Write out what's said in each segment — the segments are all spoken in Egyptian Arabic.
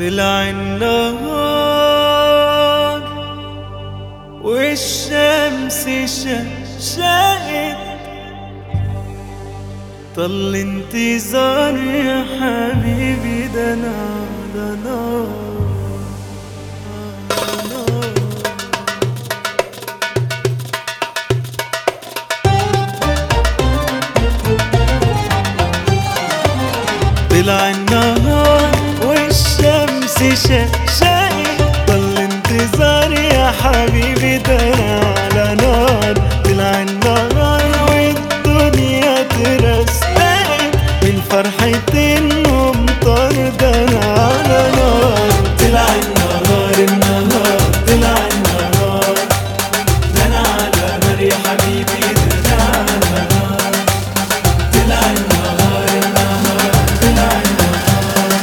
طلع النهار والشمس شقشقت طل انتظار يا حبيبي ده انا ده نار ده نار طلع النهار والشمس شقشقت طل انتظار يا حبيبي ده أنا على نار طلع النهار والدنيا ترستقت من فرحة انه مطر ده أنا على نار طلع النهار النهار طلع النهار ده أنا على نار يا حبيبي ده أنا على نار طلع النهار النهار طلع النهار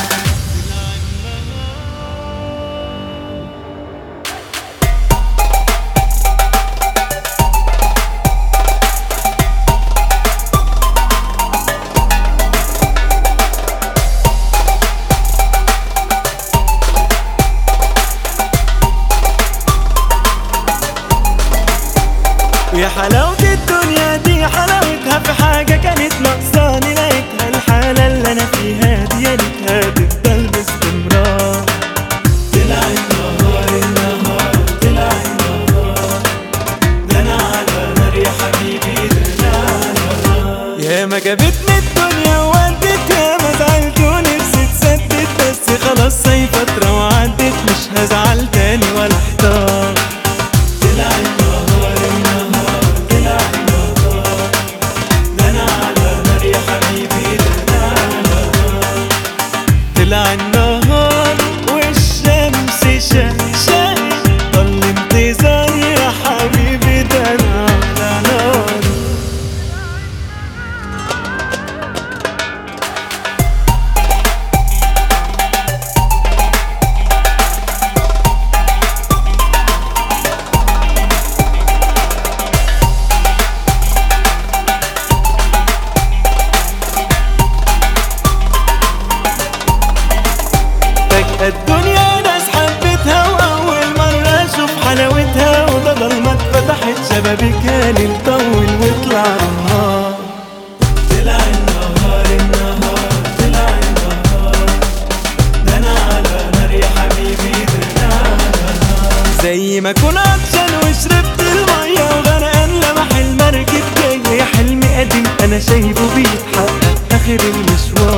يا حلاوة الدنيا دي حلاوتها في حاجة كانت ناقصاني لقيتها الحالة اللي أنا فيها دي يا ريتها تفضل باستمرار طلع النهار النهار طلع النهار ده أنا على نار يا حبيبي ده أنا على نار يا ما جابتني الدنيا وودت يا ما زعلت ونفسي تسدد بس خلاص هي فترة وعدت مش هزعل تاني ولا احتار طلع النهار النهار طلع النهار ده انا على نار يا حبيبي ده انا على نار طلع النهار والشمس شقشقت ضل انتظار يا حبيبي ده انا على نار فجأة الدنيا ناس حبتها وأول مرة أشوف حلاوتها وده ضلمة اتفتحت شبابيكها للطول وطلع النهار طلع النهار النهار طلع النهار ده أنا على نار يا حبيبي ده أنا على نار زي ما أكون عطشان وشربت المية وغرقان لمح المركب جاي حلم قديم أنا شايفه بيتحقق آخر المشوار